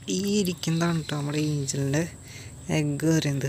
ഈ ഇരിക്കുന്നതാണ് കേട്ടോ നമ്മുടെ ഏഞ്ചലിൻ്റെ എഗ്ഗ് വരുന്നത്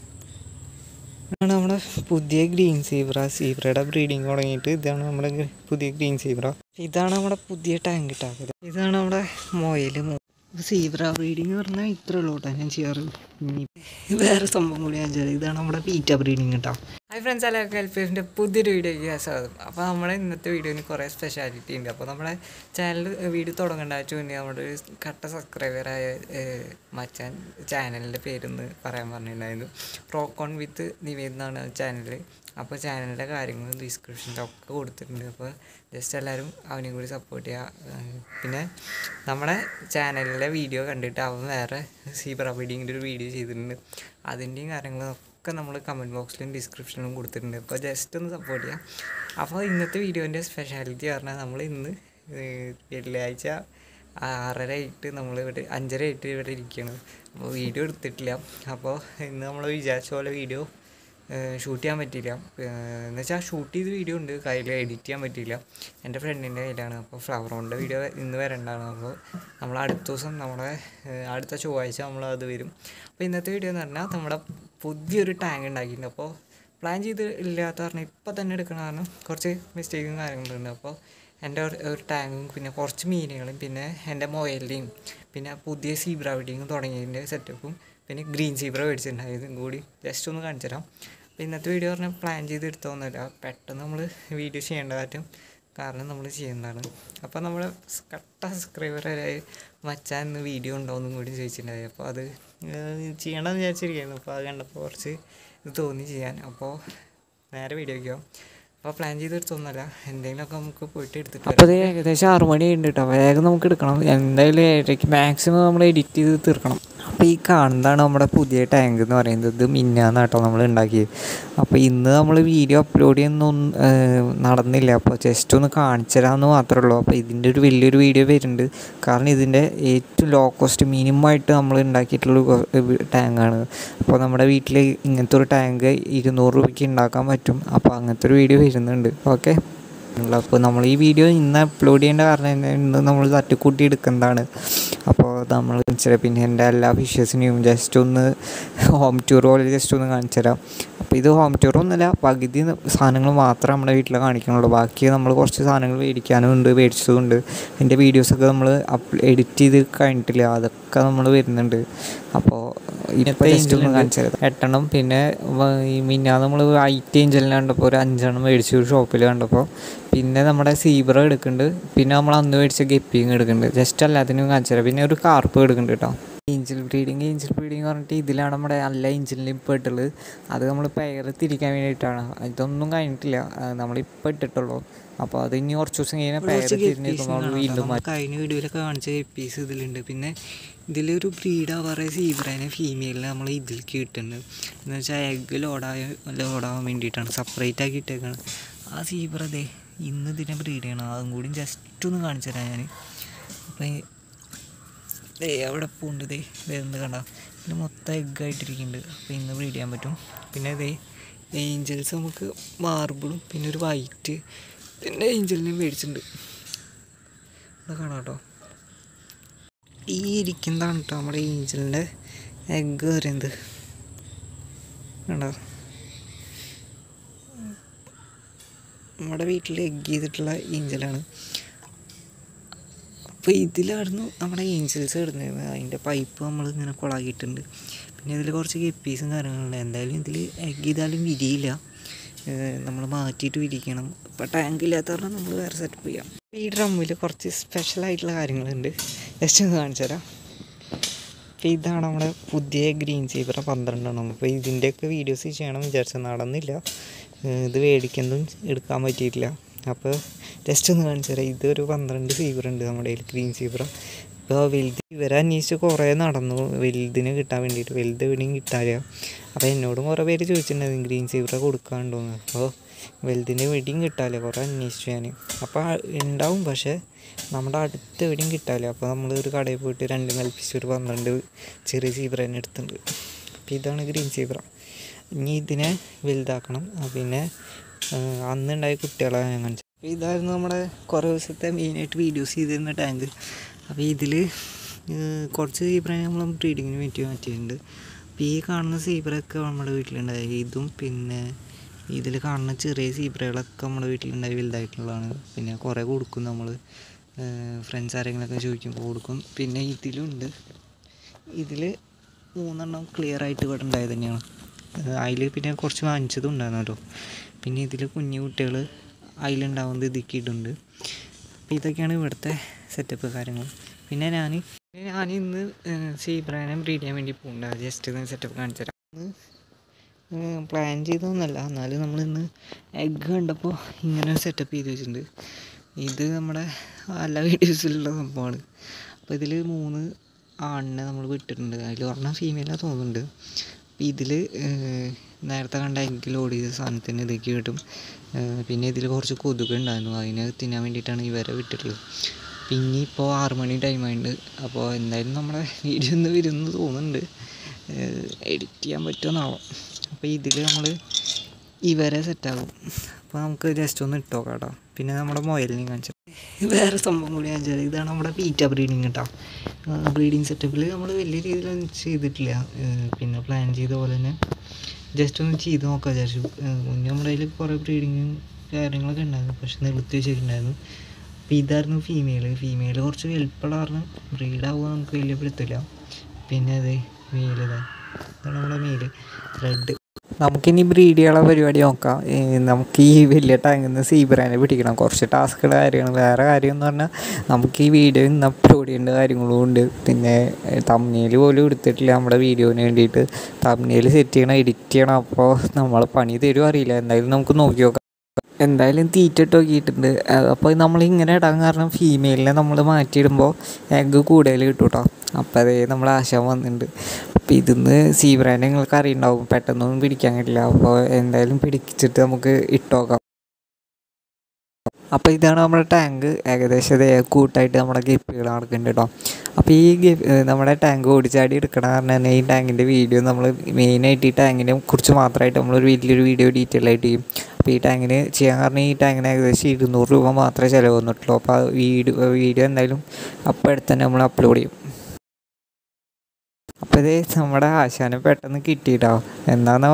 ഇതാണ് നമ്മുടെ പുതിയ ഗ്രീൻ സീബ്ര സീബ്രയുടെ ബ്രീഡിങ് തുടങ്ങിയിട്ട് ഇതാണ് നമ്മുടെ ഗ്ര- പുതിയ ഗ്രീൻ സീബ്ര ഇതാണ് നമ്മുടെ പുതിയ ടാങ്ക് ഇട്ടാക്കുന്നത് ഇതാണ് നമ്മുടെ മൊയൽ സീബ്ര ബ്രീഡിങ് പറഞ്ഞാൽ ഇത്രേ ഉള്ളൂ കേട്ടോ ഞാൻ ചെയ്യാറ് ഇനി വേറെ സംഭവം കൂടി ഞാൻ ചെയ്യാറ് ഇതാണ് നമ്മുടെ പീറ്റ ബ്രീഡിങ് കേട്ടോ ഹായ് ഫ്രണ്ട്സ് എല്ലാവർക്കും എൽ പി എഫിൻ്റെ പുതിയൊരു വീഡിയോയ്ക്ക് സ്വാഗതം അപ്പോൾ നമ്മുടെ ഇന്നത്തെ വീഡിയോന് കുറേ സ്പെഷ്യാലിറ്റി ഉണ്ട് അപ്പോൾ നമ്മുടെ ചാനൽ വീഡിയോ തുടങ്ങേണ്ട ആഴ്ച മുന്നേ നമ്മുടെ ഒരു കട്ട സബ്സ്ക്രൈബറായ മച്ചാൻ ചാനലിൻ്റെ പേരൊന്ന് പറയാൻ പറഞ്ഞിട്ടുണ്ടായിരുന്നു റോക്കോൺ വിത്ത് നിവേദ് എന്നാണ് ചാനൽ അപ്പോൾ ചാനലിൻ്റെ കാര്യങ്ങളും ഡിസ്ക്രിപ്ഷനിലും ഒക്കെ കൊടുത്തിട്ടുണ്ട് അപ്പോൾ ജസ്റ്റ് എല്ലാവരും അവനെയും കൂടി സപ്പോർട്ട് ചെയ്യുക ഏഹ് പിന്നെ നമ്മുടെ ചാനലിലെ വീഡിയോ കണ്ടിട്ട് അവൻ വേറെ സീബ്ര ബീഡിങ്ങിൻ്റെ ഒരു വീഡിയോ ചെയ്തിട്ടുണ്ട് അതിൻ്റെയും കാര്യങ്ങളും ഒക്കെ നമ്മൾ കമൻറ്റ് ബോക്സിലും ഡിസ്ക്രിപ്ഷനിലും കൊടുത്തിട്ടുണ്ട് അപ്പോൾ ജസ്റ്റ് ഒന്ന് സപ്പോർട്ട് ചെയ്യാം അപ്പോൾ ഇന്നത്തെ വീഡിയോൻ്റെ സ്പെഷ്യാലിറ്റി പറഞ്ഞാൽ നമ്മൾ ഇന്ന് ഏഹ് വെള്ളിയാഴ്ച ആറര ആയിട്ട് നമ്മൾ ഇവിടെ അഞ്ചര ആയിട്ട് ഇവിടെ ഇരിക്കുകയാണ് അപ്പോൾ വീഡിയോ എടുത്തിട്ടില്ല അപ്പോൾ ഇന്ന് നമ്മൾ വിചാരിച്ച പോലെ വീഡിയോ ഷൂട്ട് ചെയ്യാൻ പറ്റിയില്ല എന്ന് വെച്ചാൽ ഷൂട്ട് ചെയ്ത വീഡിയോ ഉണ്ട് കയ്യിൽ എഡിറ്റ് ചെയ്യാൻ പറ്റിയില്ല എൻ്റെ ഫ്രണ്ടിൻ്റെ കയ്യിലാണ് അപ്പോൾ ഫ്ലവർ കൊണ്ട വീഡിയോ ഇന്ന് വരണ്ടാണ് അപ്പോൾ നമ്മൾ അടുത്ത ദിവസം നമ്മുടെ ഏഹ് അടുത്ത ചൊവ്വാഴ്ച നമ്മൾ അത് വരും അപ്പോൾ ഇന്നത്തെ വീഡിയോ എന്ന് പറഞ്ഞാൽ നമ്മുടെ പുതിയൊരു ടാങ്ക് ഉണ്ടാക്കിയിട്ടുണ്ട് അപ്പോൾ പ്ലാൻ ചെയ്ത് ഇല്ലാത്ത കാരണം ഇപ്പോൾ തന്നെ എടുക്കണ കാരണം കുറച്ച് മിസ്റ്റേക്കും കാര്യങ്ങളുണ്ട് അപ്പോൾ എൻ്റെ ഒരു ഒരു ടാങ്കും പിന്നെ കുറച്ച് മീനുകളും പിന്നെ എൻ്റെ മൊയലിൻ്റെയും പിന്നെ പുതിയ സീബ്ര വെഡിങ്ങും തുടങ്ങിയതിൻ്റെ സെറ്റപ്പും പിന്നെ ഗ്രീൻ സീബ്ര മേടിച്ചിട്ടുണ്ടായതും കൂടി ജസ്റ്റ് ഒന്ന് കാണിച്ചു തരാം അപ്പോൾ ഇന്നത്തെ വീഡിയോ പറഞ്ഞാൽ പ്ലാൻ ചെയ്ത് എടുത്തൊന്നുമില്ല പെട്ടെന്ന് നമ്മൾ വീഡിയോ ചെയ്യേണ്ട പറ്റും കാരണം നമ്മൾ ചെയ്യുന്നതാണ് അപ്പോൾ നമ്മൾ കട്ട സബ്സ്ക്രൈബറായ മച്ചാൻ ഇന്ന് വീഡിയോ ഉണ്ടോയെന്നും കൂടി ചോദിച്ചിട്ടുണ്ടായി അപ്പോൾ അത് ഏഹ് ചെയ്യണമെന്ന് വിചാരിച്ചിരിക്കുകയായിരുന്നു അപ്പോൾ അത് കണ്ടപ്പോൾ കുറച്ച് ഇത് തോന്നി ചെയ്യാൻ അപ്പോൾ നേരെ വീഡിയോയ്ക്ക് പോകാം അപ്പോൾ പ്ലാൻ ചെയ്തെടുത്തൊന്നുമല്ല എന്തെങ്കിലുമൊക്കെ നമുക്ക് പോയിട്ട് എടുത്തിട്ട് അപ്പോൾ ഇത് ഏകദേശം ആറ് മണി ഉണ്ട് കേട്ടോ വേഗം നമുക്ക് എടുക്കണം എന്തായാലും ഏഴരയ്ക്ക് മാക്സിമം നമ്മൾ എഡിറ്റ് ചെയ്ത് തീർക്കണം അപ്പോൾ ഈ കാണുന്നതാണ് നമ്മുടെ പുതിയ ടാങ്ക് എന്ന് പറയുന്നത് ഇത് മിന്നാന്ന് കേട്ടോ നമ്മൾ ഉണ്ടാക്കിയത് അപ്പോൾ ഇന്ന് നമ്മൾ വീഡിയോ അപ്ലോഡ് ചെയ്യുന്നൊന്നും നടന്നില്ല അപ്പോൾ ജസ്റ്റ് ഒന്ന് കാണിച്ചു തരാമെന്ന് മാത്രമേ ഉള്ളൂ അപ്പോൾ ഇതിൻ്റെ ഒരു വലിയൊരു വീഡിയോ വരുന്നുണ്ട് കാരണം ഇതിൻ്റെ ഏറ്റവും ലോ കോസ്റ്റ് മിനിമം ആയിട്ട് നമ്മൾ ഉണ്ടാക്കിയിട്ടുള്ള ടാങ്കാണ് അപ്പോൾ നമ്മുടെ വീട്ടിൽ ഇങ്ങനത്തെ ഒരു ടാങ്ക് ഇരുന്നൂറ് രൂപയ്ക്ക് ഉണ്ടാക്കാൻ പറ്റും അപ്പോൾ അങ്ങനത്തെ ഒരു വീഡിയോ വരുന്നുണ്ട് ഓക്കെ അപ്പോൾ നമ്മൾ ഈ വീഡിയോ ഇന്ന് അപ്ലോഡ് ചെയ്യേണ്ട കാരണം എന്താ, ഇന്ന് നമ്മൾ തട്ടിക്കൂട്ടി എടുക്കുന്നതാണ് അപ്പോൾ നമ്മൾ കാണിച്ചു തരാം പിന്നെ എൻ്റെ എല്ലാ ഫിഷസിനെയും ജസ്റ്റ് ഒന്ന് ഹോം ടൂർ പോലെ ജസ്റ്റ് ഒന്ന് കാണിച്ചു തരാം അപ്പോൾ ഇത് ഹോം ടൂർ ഒന്നുമല്ല പകുതി സാധനങ്ങൾ മാത്രമേ നമ്മുടെ വീട്ടിൽ കാണിക്കുന്നുള്ളൂ ബാക്കി നമ്മൾ കുറച്ച് സാധനങ്ങൾ മേടിക്കാനും ഉണ്ട് മേടിച്ചതും ഉണ്ട് എൻ്റെ വീഡിയോസൊക്കെ നമ്മൾ അപ്പ് എഡിറ്റ് ചെയ്ത് കഴിഞ്ഞിട്ടില്ല അതൊക്കെ നമ്മൾ വരുന്നുണ്ട് അപ്പോൾ ഇതിപ്പോൾ ജസ്റ്റ് ഒന്ന് കാണിച്ചു തരാം എട്ടെണ്ണം പിന്നെ വ- ഈ മിന്നാന്ന് നമ്മൾ ഐറ്റ് ഏഞ്ചലിനെ കണ്ടപ്പോൾ ഒരു അഞ്ചെണ്ണം മേടിച്ചു ഒരു ഷോപ്പിൽ കണ്ടപ്പോൾ പിന്നെ നമ്മുടെ സീബ്ര എടുക്കുന്നുണ്ട് പിന്നെ നമ്മൾ അന്ന് മേടിച്ച ഗപ്പിങ് എടുക്കുന്നുണ്ട് ജസ്റ്റ് എല്ലാത്തിനും കാണിച്ചു തരാം പിന്നെ ഒരു കാർപ്പ് എടുക്കുന്നുണ്ട് കേട്ടോ ഏഞ്ചൽ ബ്രീഡിങ് ഏഞ്ചൽ ബ്രീഡിങ് പറഞ്ഞിട്ട് ഇതിലാണ് നമ്മുടെ നല്ല ഏഞ്ചലിന് ഇപ്പോൾ ഇട്ടുള്ളത് അത് നമ്മൾ പെയർ തിരിക്കാൻ വേണ്ടിയിട്ടാണ് ഇതൊന്നും കഴിഞ്ഞിട്ടില്ല അത് നമ്മളിപ്പോൾ ഇട്ടിട്ടുള്ളൂ അപ്പോൾ അത് ഇനി കുറച്ച് ദിവസം കഴിഞ്ഞാൽ പെയർ തിരിഞ്ഞിരിക്കുമ്പോൾ വീണ്ടും മാറ്റും കഴിഞ്ഞ വീഡിയോയിലൊക്കെ കാണിച്ച പീസ് ഇതിലുണ്ട് പിന്നെ ഇതിലൊരു ബ്രീഡ് ആവാറെ സീബ്രേനെ ഫീമെയിലിനെ നമ്മൾ ഇതിലേക്ക് കിട്ടുന്നുണ്ട് എന്ന് വെച്ചാൽ എഗ്ഗ് ലോഡായ ലോഡാവാൻ വേണ്ടിയിട്ടാണ് സെപ്പറേറ്റ് ആക്കി ഇട്ടേക്കാണ് ആ സീബ്ര ദേ ഇന്ന് ഇതിനെ ബ്രീഡ് ചെയ്യണം അതും കൂടി ജസ്റ്റ് ഒന്ന് കാണിച്ചു തരാം ഞാൻ അപ്പം ദേ അവിടെ പൂണ്ട് ദേ വരുന്നത് കണ്ട ഇത് മൊത്തം എഗ്ഗ് ആയിട്ടിരിക്കുന്നുണ്ട് അപ്പോൾ ഇന്ന് ബ്രീഡ് ചെയ്യാൻ പറ്റും പിന്നെ ദേ ഏഞ്ചൽസ് നമുക്ക് മാർബിളും പിന്നെ ഒരു വൈറ്റ് പിന്നെ ഏഞ്ചലിനെയും മേടിച്ചിട്ടുണ്ട് അത് കാണാം കേട്ടോ ഈ ഇരിക്കുന്നതാണ് കേട്ടോ നമ്മുടെ ഏഞ്ചലിൻ്റെ എഗ്ഗ് പറയുന്നത് കണ്ടോ നമ്മുടെ വീട്ടിൽ എഗ്ഗ് ചെയ്തിട്ടുള്ള ഏഞ്ചലാണ് അപ്പോൾ ഇതിലായിരുന്നു നമ്മുടെ ഏഞ്ചൽസ് കിടന്നത് അതിൻ്റെ പൈപ്പ് നമ്മൾ ഇങ്ങനെ കൊളാക്കിയിട്ടുണ്ട് പിന്നെ ഇതിൽ കുറച്ച് ഗപ്പീസും കാര്യങ്ങളുണ്ട് എന്തായാലും ഇതിൽ എഗ്ഗ് ചെയ്താലും വിരിയില്ല നമ്മൾ മാറ്റിയിട്ട് വിരിക്കണം ഇപ്പോൾ ടാങ്ക് ഇല്ലാത്ത കാരണം നമ്മൾ വേറെ സെറ്റപ്പ് ചെയ്യാം ഈ ഡ്രമ്മിൽ കുറച്ച് സ്പെഷ്യലായിട്ടുള്ള കാര്യങ്ങളുണ്ട് ജസ്റ്റ് ഒന്ന് കാണിച്ചു തരാം അപ്പോൾ ഇതാണ് നമ്മുടെ പുതിയ ഗ്രീൻ സീബ്ര പന്ത്രണ്ടെണ്ണം അപ്പോൾ ഇതിൻ്റെയൊക്കെ വീഡിയോസ് ചെയ്യണം വിചാരിച്ചാൽ നടന്നില്ല ഏഹ് ഇത് മേടിക്കുന്നതും എടുക്കാൻ പറ്റിയിട്ടില്ല അപ്പോൾ ജസ്റ്റ് ഒന്ന് കാണിച്ചു തരാം ഇതൊരു പന്ത്രണ്ട് സീബ്ര ഉണ്ട് നമ്മുടെ കയ്യിൽ ഗ്രീൻ സീബ്ര ഇപ്പോൾ വലുത് ഇവരെ അന്വേഷിച്ച് കുറേ നടന്നു വലുതിന് കിട്ടാൻ വേണ്ടിയിട്ട് വലുത് എവിടെയും കിട്ടാനില്ല അപ്പോൾ എന്നോടും കുറേ പേര് ചോദിച്ചിട്ടുണ്ടായിരുന്നു ഗ്രീൻ സീബ്ര കൊടുക്കാനുണ്ടോയെന്ന് അപ്പോൾ വലുതിന് എവിടെയും കിട്ടാനില്ല കുറേ അന്വേഷിച്ചു ഞാൻ അപ്പോൾ ഉണ്ടാവും പക്ഷേ നമ്മുടെ അടുത്ത് എവിടെയും കിട്ടാനില്ല അപ്പോൾ നമ്മൾ ഒരു കടയിൽ പോയിട്ട് രണ്ട് കൽപ്പിച്ച് ഒരു പന്ത്രണ്ട് ചെറിയ സീബ്ര തന്നെ എടുത്തിട്ടുണ്ട് അപ്പോൾ ഇതാണ് ഗ്രീൻ സീബ്ര ഇനി ഇതിനെ വലുതാക്കണം ആ, പിന്നെ ആ, അന്നുണ്ടായ കുട്ടികളെ ഞാൻ കാണിച്ചു അപ്പോൾ ഇതായിരുന്നു നമ്മുടെ കുറേ ദിവസത്തെ മെയിനായിട്ട് വീഡിയോസ് ചെയ്തിരുന്ന ടാങ്ക് അപ്പോൾ ഇതിൽ ഏഹ് കുറച്ച് സീബ്രനെ നമ്മൾ ബ്രീഡിങ്ങിന് വേണ്ടി മാറ്റിയിട്ടുണ്ട് അപ്പോൾ ഈ കാണുന്ന സീബ്രയൊക്കെ നമ്മുടെ വീട്ടിലുണ്ടായി ഇതും പിന്നെ ഇതിൽ കാണുന്ന ചെറിയ സീബ്രകളൊക്കെ നമ്മുടെ വീട്ടിലുണ്ടായി വലുതായിട്ടുള്ളതാണ് പിന്നെ കുറേ കൊടുക്കും നമ്മൾ ഫ്രണ്ട്സ് ആരെങ്കിലുമൊക്കെ ചോദിക്കുമ്പോൾ കൊടുക്കും പിന്നെ ഇതിലുണ്ട് ഇതിൽ മൂന്നെണ്ണം ക്ലിയർ ആയിട്ട് ഇവിടെ ഉണ്ടായത് തന്നെയാണ് അതിൽ പിന്നെ കുറച്ച് വാങ്ങിച്ചതും ഉണ്ടായിരുന്നു കേട്ടോ പിന്നെ ഇതിൽ കുഞ്ഞു കുട്ടികൾ അതിലുണ്ടാവുന്നത് ഇതിക്കിയിട്ടുണ്ട് അപ്പോൾ ഇതൊക്കെയാണ് ഇവിടുത്തെ സെറ്റപ്പ് കാര്യങ്ങൾ പിന്നെ ഞാൻ ഞാൻ ഇന്ന് സീബ്രാനെ ബ്രീഡ് ചെയ്യാൻ വേണ്ടി പോകുന്നുണ്ട് ജസ്റ്റ് ഒന്ന് സെറ്റപ്പ് കാണിച്ചു തരാം ഇന്ന് പ്ലാൻ ചെയ്തൊന്നുമല്ല എന്നാലും നമ്മൾ ഇന്ന് എഗ്ഗ് കണ്ടപ്പോൾ ഇങ്ങനെ സെറ്റപ്പ് ചെയ്ത് വെച്ചിട്ടുണ്ട് ഇത് നമ്മുടെ എല്ലാ വീഡിയോസിലുള്ള സംഭവമാണ് അപ്പോൾ ഇതിൽ മൂന്ന് ആണിനെ നമ്മൾ വിട്ടിട്ടുണ്ട് അതിൽ ഒരെണ്ണം ഫീമെയിലാണ് തോന്നുന്നുണ്ട് അപ്പോൾ ഇതിൽ നേരത്തെ കണ്ട എഗ്ഗ് ലോഡ് ചെയ്ത സാധനത്തിന് ഇതൊക്കെ കിട്ടും ഏഹ് പിന്നെ ഇതിൽ കുറച്ച് കൊതുക് ഉണ്ടായിരുന്നു അതിനെ തിന്നാൻ വേണ്ടിയിട്ടാണ് ഇവരെ വിട്ടിട്ടുള്ളത് പിന്നെ ഇപ്പോൾ ആറ് മണി ടൈമായിട്ടുണ്ട് അപ്പോൾ എന്തായാലും നമ്മുടെ വീഡിയോ ഒന്ന് വരുമെന്ന് തോന്നുന്നുണ്ട് എഡിറ്റ് ചെയ്യാൻ പറ്റുമെന്നാവും അപ്പോൾ ഇതിൽ നമ്മൾ ഇവരെ സെറ്റാകും അപ്പോൾ നമുക്ക് ജസ്റ്റ് ഒന്ന് ഇട്ട് നോക്കാം കേട്ടോ പിന്നെ നമ്മുടെ മൊയലിനെ കാണിച്ചു വേറെ സംഭവം കൂടി കാണിച്ചാൽ ഇതാണ് നമ്മുടെ പീറ്റ ബ്രീഡിങ് കേട്ടോ ബ്രീഡിങ് സെറ്റപ്പിൽ നമ്മൾ വലിയ രീതിയിലൊന്നും ചെയ്തിട്ടില്ല ഏഹ് പിന്നെ പ്ലാൻ ചെയ്ത പോലെ തന്നെ ജസ്റ്റ് ഒന്ന് ചെയ്ത് നോക്കാം വിചാരിച്ചു ഏഹ് മുന്നേ നമ്മുടെ കയ്യിൽ കുറേ ബ്രീഡിങ്ങും കാര്യങ്ങളൊക്കെ ഉണ്ടായിരുന്നു പക്ഷെ നിർത്തി വെച്ചിട്ടുണ്ടായിരുന്നു അപ്പോൾ ഇതായിരുന്നു ഫീമെയിൽ ഫീമെയിൽ കുറച്ച് വലുപ്പമുള്ള കാരണം ബ്രീഡാവുക നമുക്ക് വലിയ പിടുത്തില്ല പിന്നെ അതെ മെയിൽ ഇതാ ഇതാണ് നമ്മുടെ മെയിൽ റെഡ് നമുക്കിനി ബ്രീഡ് ചെയ്യാനുള്ള പരിപാടി നോക്കാം ഏ, നമുക്ക് ഈ വലിയ ടാങ്കിൽ നിന്ന് സീബ്രാനെ പിടിക്കണം കുറച്ച് ടാസ്കുള്ള കാര്യമാണ് വേറെ കാര്യം എന്ന് പറഞ്ഞാൽ നമുക്ക് ഈ വീഡിയോ ഇന്ന് അപ്ലോഡ് ചെയ്യേണ്ട കാര്യങ്ങളും ഉണ്ട് പിന്നെ തമ്മിൽ പോലും എടുത്തിട്ടില്ല നമ്മുടെ വീഡിയോന് വേണ്ടിയിട്ട് തമ്മിൽ സെറ്റ് ചെയ്യണം എഡിറ്റ് ചെയ്യണം അപ്പോൾ നമ്മൾ പണി തരുമോ അറിയില്ല എന്തായാലും നമുക്ക് നോക്കി നോക്കാം എന്തായാലും തീറ്റ ഇട്ട് നോക്കിയിട്ടുണ്ട് അപ്പോൾ നമ്മൾ ഇങ്ങനെ ഇടാൻ കാരണം ഫീമെയിലിനെ നമ്മൾ മാറ്റിയിടുമ്പോൾ എഗ്ഗ് കൂടുതൽ കിട്ടും കേട്ടോ അപ്പോൾ അതേ നമ്മൾ ആശാൻ വന്നിട്ടുണ്ട് അപ്പോൾ ഇതിന്ന് സീബ്രാനെ നിങ്ങൾക്ക് അറിയുണ്ടാവും പെട്ടെന്നൊന്നും പിടിക്കാൻ കഴിയില്ല അപ്പോൾ എന്തായാലും പിടിച്ചിട്ട് നമുക്ക് ഇട്ട് നോക്കാം അപ്പോൾ ഇതാണ് നമ്മുടെ ടാങ്ക് ഏകദേശം ഇതേ കൂട്ടായിട്ട് നമ്മുടെ ഗപ്പികൾ നടക്കുന്നുണ്ട് കേട്ടോ അപ്പോൾ ഈ ഗപ് നമ്മുടെ ടാങ്ക് ഓടിച്ചാടി എടുക്കണ കാരണം തന്നെ ഈ ടാങ്കിൻ്റെ വീഡിയോ നമ്മൾ മെയിനായിട്ട് ഈ ടാങ്കിനെ കുറിച്ച് മാത്രമായിട്ട് നമ്മളൊരു വലിയൊരു വീഡിയോ ഡീറ്റെയിൽ ആയിട്ട് ചെയ്യും അപ്പോൾ ഈ ടാങ്കിന് ചെയ്യാൻ കാരണം ഈ ടാങ്കിന് ഏകദേശം ഇരുന്നൂറ് രൂപ മാത്രമേ ചിലവ് വന്നിട്ടുള്ളൂ അപ്പോൾ ആ വീഡിയോ വീഡിയോ എന്തായാലും അപ്പോൾ അടുത്ത് തന്നെ നമ്മൾ അപ്ലോഡ് ചെയ്യും അപ്പോൾ ഇത് നമ്മുടെ ആശാനെ പെട്ടെന്ന് കിട്ടിയിട്ടോ എന്താണെന്നോ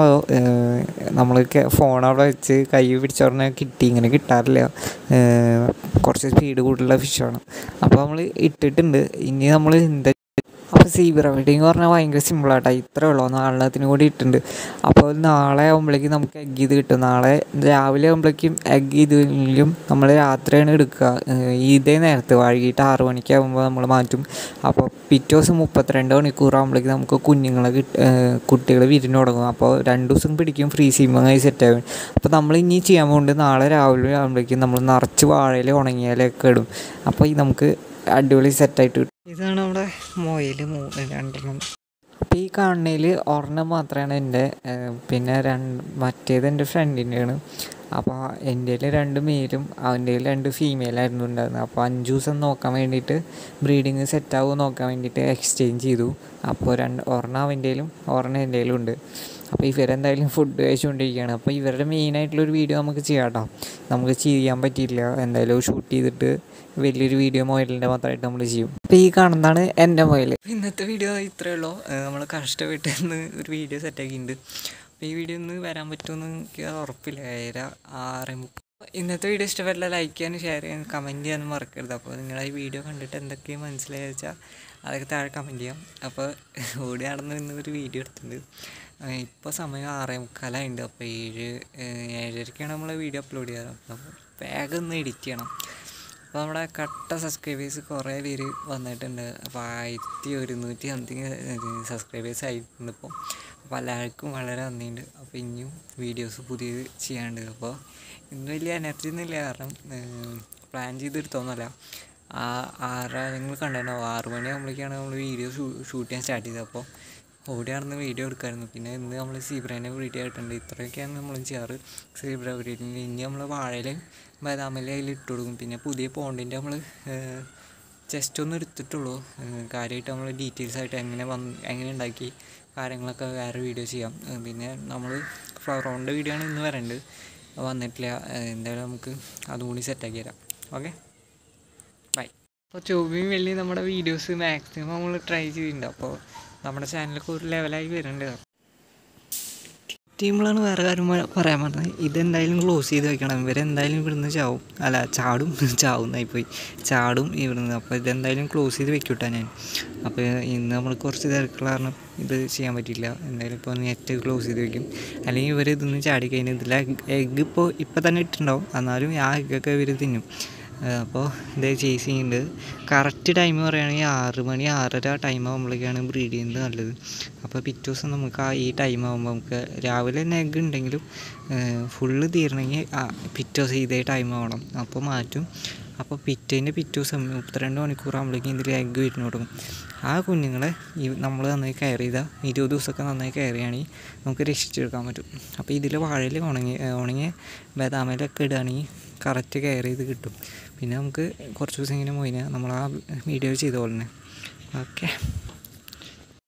നമ്മൾ ഫോൺ അവിടെ വെച്ച് കൈ പിടിച്ചോടനെ കിട്ടി ഇങ്ങനെ കിട്ടാറില്ല ഏഹ് കുറച്ച് സ്പീഡ് കൂടുതലുള്ള ഫിഷാണ് അപ്പോൾ നമ്മൾ ഇട്ടിട്ടുണ്ട് ഇനി നമ്മൾ എന്താ അപ്പോൾ സീബ്ര വെഡിങ് പറഞ്ഞാൽ ഭയങ്കര സിമ്പിളാട്ടോ ഇത്രേ ഉള്ളൂ നാളത്തിന് കൂടി ഇട്ടിട്ടുണ്ട് അപ്പോൾ നാളെ ആകുമ്പോഴേക്കും നമുക്ക് എഗ് ചെയ്ത് കിട്ടും നാളെ രാവിലെ ആകുമ്പോഴേക്കും എഗ് ചെയ്തില്ലെങ്കിലും നമ്മൾ രാത്രിയാണ് എടുക്കുക ഏഹ് ഇതേ നേരത്ത് വൈകിട്ട് ആറ് മണിക്കാകുമ്പോൾ നമ്മൾ മാറ്റും അപ്പോൾ പിറ്റേ ദിവസം മുപ്പത്തിരണ്ട് മണിക്കൂർ ആകുമ്പോഴേക്കും നമുക്ക് കുഞ്ഞുങ്ങളെ കിട്ട കുട്ടികൾ വിരിഞ്ഞു തുടങ്ങും അപ്പോൾ രണ്ട് ദിവസം പിടിക്കും ഫ്രീ സീമങ്ങായി സെറ്റ് ആവും അപ്പോൾ നമ്മൾ ഇനി ചെയ്യാൻ പോകുന്നത് നാളെ രാവിലെ ആകുമ്പോഴേക്കും നമ്മൾ നിറച്ച് വാഴയിൽ ഉണങ്ങിയാലൊക്കെ ഇടും അപ്പോൾ ഈ നമുക്ക് അടിപൊളി സെറ്റായിട്ട് കിട്ടും ഇതാണ് നമ്മുടെ മൊയിൽ മൂന്ന് രണ്ടെണ്ണം അപ്പോൾ ഈ കാണുന്നതിൽ ഒരെണ്ണം മാത്രമാണ് എൻ്റെ ഏഹ് പിന്നെ രണ്ട് മറ്റേത് എൻ്റെ ഫ്രണ്ടിൻ്റെയാണ് അപ്പോൾ എൻ്റെ രണ്ട് മെയിലും അവൻ്റെ രണ്ട് ഫീമെയിലായിരുന്നു ഉണ്ടായിരുന്നത് അപ്പോൾ അഞ്ച് ദിവസം നോക്കാൻ വേണ്ടിയിട്ട് ബ്രീഡിങ് സെറ്റാവുമോ നോക്കാൻ വേണ്ടിയിട്ട് എക്സ്ചേഞ്ച് ചെയ്തു അപ്പോൾ രണ്ട് ഒരെണ്ണം അവൻ്റെയിലും ഒരെണ്ണം എൻ്റെയിലും ഉണ്ട് അപ്പോൾ ഇവരെന്തായാലും ഫുഡ് കഴിച്ചുകൊണ്ടിരിക്കുകയാണ് അപ്പോൾ ഇവരുടെ മെയിനായിട്ടുള്ളൊരു വീഡിയോ നമുക്ക് ചെയ്യാം കേട്ടോ നമുക്ക് ചെയ്യാൻ പറ്റിയില്ല എന്തായാലും ഷൂട്ട് ചെയ്തിട്ട് വലിയൊരു വീഡിയോ മൊബൈലിൻ്റെ മാത്രമായിട്ട് നമ്മൾ ചെയ്യും അപ്പോൾ ഈ കാണുന്നതാണ് എൻ്റെ മൊബൈൽ ഇന്നത്തെ വീഡിയോ ഇത്രയേ ഉള്ളൂ നമ്മൾ കഷ്ടപ്പെട്ട് ഇന്ന് ഒരു വീഡിയോ സെറ്റാക്കിയിട്ടുണ്ട് അപ്പോൾ ഈ വീഡിയോ ഒന്ന് വരാൻ പറ്റുമെന്ന് എനിക്ക് ഉറപ്പില്ല ഏഴര ആറ് മുപ്പത് ഇന്നത്തെ വീഡിയോ ഇഷ്ടപ്പെട്ടില്ല ലൈക്ക് ചെയ്യാനും ഷെയർ ചെയ്യാനും കമൻറ്റ് ചെയ്യാനും മറക്കരുത് അപ്പോൾ നിങ്ങൾ ഈ വീഡിയോ കണ്ടിട്ട് എന്തൊക്കെ മനസ്സിലായി വെച്ചാൽ അതൊക്കെ താഴെ കമൻറ്റ് ചെയ്യാം അപ്പോൾ ഓടി നടന്ന് ഇന്ന് ഒരു വീഡിയോ എടുത്തിട്ടുണ്ട് ഇപ്പോൾ സമയം ആറേ മുക്കാലായിട്ടുണ്ട് അപ്പോൾ ഏഴ് ഏഹ് ഏഴരയ്ക്കാണ് നമ്മൾ വീഡിയോ അപ്ലോഡ് ചെയ്യാറ് അപ്പോൾ വേഗം ഒന്ന് എഡിറ്റ് ചെയ്യണം അപ്പോൾ നമ്മുടെ കട്ട സബ്സ്ക്രൈബേഴ്സ് കുറേ പേര് വന്നിട്ടുണ്ട് അപ്പോൾ ആയിരത്തി ഒരുന്നൂറ്റി സംതിങ് സബ്സ്ക്രൈബേഴ്സ് ആയിട്ടുണ്ട് ഇപ്പോൾ അപ്പോൾ എല്ലാവർക്കും വളരെ നന്ദിയുണ്ട് അപ്പോൾ ഇനിയും വീഡിയോസ് പുതിയത് ചെയ്യാനുണ്ട് അപ്പോൾ ഇന്ന് വലിയ എനർജി ഒന്നുമില്ല കാരണം പ്ലാൻ ചെയ്തെടുത്തൊന്നുമല്ല ആ ആറ് നിങ്ങൾ കണ്ടിട്ടുണ്ടാവും ആറ് മണിയാകുമ്പോഴേക്കാണ് നമ്മൾ വീഡിയോ ഷൂട്ട് ചെയ്യാൻ സ്റ്റാർട്ട് ചെയ്തത് അപ്പോൾ ഓടി നടന്ന് വീഡിയോ എടുക്കായിരുന്നു പിന്നെ ഇന്ന് നമ്മൾ സീബ്രേനെ വീഡിയോ ആയിട്ടുണ്ട് ഇത്രയൊക്കെയാണ് നമ്മൾ ചെയ്യാറ് സീബ്ര വീഡിയോയിൽ ഇനി നമ്മൾ വാഴയിൽ ബദാമിൽ അതിൽ ഇട്ട് കൊടുക്കും പിന്നെ പുതിയ പോണ്ടിൻ്റെ നമ്മൾ ജസ്റ്റ് ഒന്ന് എടുത്തിട്ടുള്ളൂ കാര്യമായിട്ട് നമ്മൾ ഡീറ്റെയിൽസ് ആയിട്ട് എങ്ങനെ വന്ന് എങ്ങനെ ഉണ്ടാക്കി കാര്യങ്ങളൊക്കെ വേറെ വീഡിയോ ചെയ്യാം ഏഹ് പിന്നെ നമ്മൾ ഫ്ലവർ റൗണ്ട് വീഡിയോ ആണ് ഇന്ന് വരേണ്ടത് വന്നിട്ടില്ല ഏഹ് എന്തായാലും നമുക്ക് അതും കൂടി സെറ്റാക്കി തരാം ഓക്കെ ബൈ അപ്പോൾ ചൊവ്വയും വെള്ളിയും നമ്മുടെ വീഡിയോസ് മാക്സിമം നമ്മൾ ട്രൈ ചെയ്തിട്ടുണ്ട് അപ്പോൾ നമ്മുടെ ചാനലൊക്കെ ഒരു ലെവലായി വരുന്നുണ്ട് ടീമിലാണ് വേറെ കാര്യം പ- പറയാൻ പറഞ്ഞത് ഇതെന്തായാലും ക്ലോസ് ചെയ്ത് വെക്കണം ഇവരെന്തായാലും ഇവിടുന്ന് ചാവും അല്ല ചാടും ചാവുന്നായി പോയി ചാടും ഇവിടുന്ന് അപ്പോൾ ഇതെന്തായാലും ക്ലോസ് ചെയ്ത് വെക്കൂട്ടാ ഞാൻ അപ്പോൾ ഇന്ന് നമ്മൾ കുറച്ച് തിരക്കുള്ള കാരണം ഇത് ചെയ്യാൻ പറ്റില്ല എന്തായാലും ഇപ്പോൾ നെറ്റ് ക്ലോസ് ചെയ്ത് വെക്കും അല്ലെങ്കിൽ ഇവർ ഇതൊന്ന് ചാടി കഴിഞ്ഞാൽ ഇതിൽ എഗ്ഗ് ഇപ്പോൾ ഇപ്പോൾ തന്നെ ഇട്ടിട്ടുണ്ടാവും എന്നാലും ആ എഗ്ഗൊക്കെ ഇവർ തിന്നും അപ്പോൾ ഇത് ചേസ് ചെയ്യുന്നുണ്ട് കറക്റ്റ് ടൈം പറയുകയാണെങ്കിൽ ആറ് മണി ആറര ടൈം ആകുമ്പോഴേക്കാണ് ബ്രീഡ് ചെയ്യുന്നത് നല്ലത് അപ്പോൾ പിറ്റേ ദിവസം നമുക്ക് ആ ഈ ടൈം ആകുമ്പോൾ നമുക്ക് രാവിലെ തന്നെ എഗ്ഗ് ഉണ്ടെങ്കിലും ഫുള്ള് തീരണമെങ്കിൽ ആ പിറ്റേ ദിവസം ഇതേ ടൈം ആവണം അപ്പോൾ മാറ്റും അപ്പോൾ പിറ്റേൻ്റെ പിറ്റേ ദിവസം മുപ്പത്തിരണ്ട് മണിക്കൂർ ആകുമ്പോഴേക്കും ഇതിൽ എഗ്ഗ് വിരിഞ്ഞു തുടങ്ങും ആ കുഞ്ഞുങ്ങളെ ഈ നമ്മൾ നന്നായി കെയർ ചെയ്താൽ ഇരുപത് ദിവസമൊക്കെ നന്നായി കെയർ ചെയ്യുകയാണെങ്കിൽ നമുക്ക് രക്ഷിച്ചെടുക്കാൻ പറ്റും അപ്പോൾ ഇതിൽ വാഴയിൽ ഉണങ്ങി ഉണങ്ങിയ ബദാമയിലൊക്കെ ഇടുകയാണെങ്കിൽ കറക്റ്റ് കെയർ ചെയ്ത് കിട്ടും പിന്നെ നമുക്ക് കുറച്ച് ദിവസം ഇങ്ങനെ പോയിനാൽ നമ്മൾ ആ വീഡിയോ ചെയ്ത പോലെ തന്നെ ഓക്കെ